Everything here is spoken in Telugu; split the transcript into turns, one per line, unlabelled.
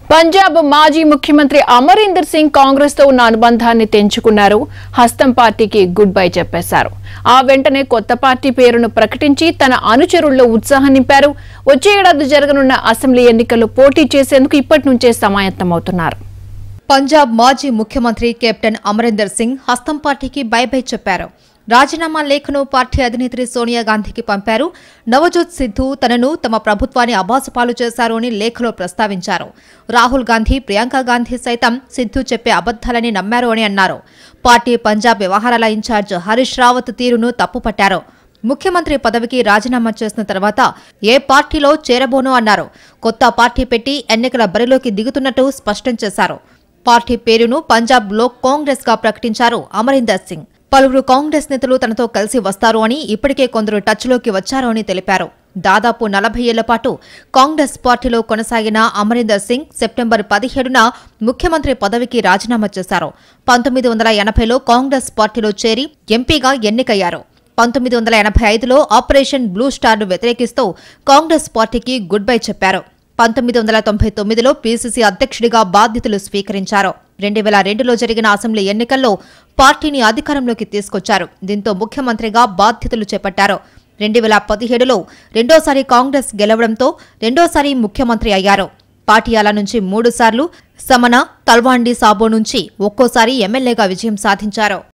పంజాబ్ మాజీ ముఖ్యమంత్రి అమరీందర్ సింగ్ కాంగ్రెస్ తో ఉన్న అనుబంధాన్ని తెంచుకున్నారు హస్తం పార్టీకి గుడ్ బై చెప్పేశారు ఆ వెంటనే కొత్త పార్టీ పేరును ప్రకటించి తన అనుచరుల్లో ఉత్సాహం నింపారు వచ్చే ఏడాది జరగనున్న అసెంబ్లీ ఎన్నికల్లో పోటీ చేసేందుకు ఇప్పటి నుంచే సమాయత్తమవుతున్నారు
పంజాబ్ మాజీ ముఖ్యమంత్రి కెప్టెన్ అమరీందర్ సింగ్ హస్తం పార్టీకి బై బై చెప్పారు రాజీనామా లేఖను పార్టీ అధినేత్రి సోనియా గాంధీకి పంపారు నవజోత్ సిద్ధు తనను తమ ప్రభుత్వాన్ని అబాసుపాలు చేశారు అని లేఖలో ప్రస్తావించారు రాహుల్ గాంధీ ప్రియాంక గాంధీ సైతం సిద్ధు చెప్పే అబద్దాలని నమ్మారు అని అన్నారు పార్టీ పంజాబ్ వ్యవహారాల ఇన్ఛార్జ్ హరీష్ రావత్ తీరును తప్పుపట్టారు ముఖ్యమంత్రి పదవికి రాజీనామా చేసిన తర్వాత ఏ పార్టీలో చేరబోను అన్నారు కొత్త పార్టీ పెట్టి ఎన్నికల బరిలోకి దిగుతున్నట్టు స్పష్టం చేశారు పార్టీ పేరును పంజాబ్ లో కాంగ్రెస్ గా ప్రకటించారు అమరీందర్ సింగ్ పలువురు కాంగ్రెస్ నేతలు తనతో కలిసి వస్తారు అని ఇప్పటికే కొందరు టచ్లోకి వచ్చారు అని తెలిపారు దాదాపు నలభై ఏళ్ల పాటు కాంగ్రెస్ పార్టీలో కొనసాగిన అమరీందర్ సింగ్ సెప్టెంబర్ పదిహేడున ముఖ్యమంత్రి పదవికి రాజీనామా చేశారు పంతొమ్మిది వందల ఎనభైలో కాంగ్రెస్ పార్టీలో చేరి ఎంపీగా ఎన్నికయ్యారు పంతొమ్మిది వందల ఎనభై ఐదులో ఆపరేషన్ బ్లూ స్టార్ను వ్యతిరేకిస్తూ కాంగ్రెస్ పార్టీకి గుడ్ బై చెప్పారు పంతొమ్మిది వందల తొంభై తొమ్మిదిలో పీసీసీ అధ్యక్షుడిగా బాధ్యతలు స్వీకరించారు రెండు వేల రెండులో జరిగిన అసెంబ్లీ ఎన్నికల్లో పార్టీని అధికారంలోకి తీసుకొచ్చారు దీంతో ముఖ్యమంత్రిగా బాధ్యతలు చేపట్టారు రెండు వేల పదిహేడులో రెండోసారి కాంగ్రెస్ గెలవడంతో రెండోసారి ముఖ్యమంత్రి అయ్యారు పాటియాలా నుంచి మూడుసార్లు సమన తల్వాండి సాబో నుంచి ఒక్కోసారి ఎమ్మెల్యేగా విజయం సాధించారు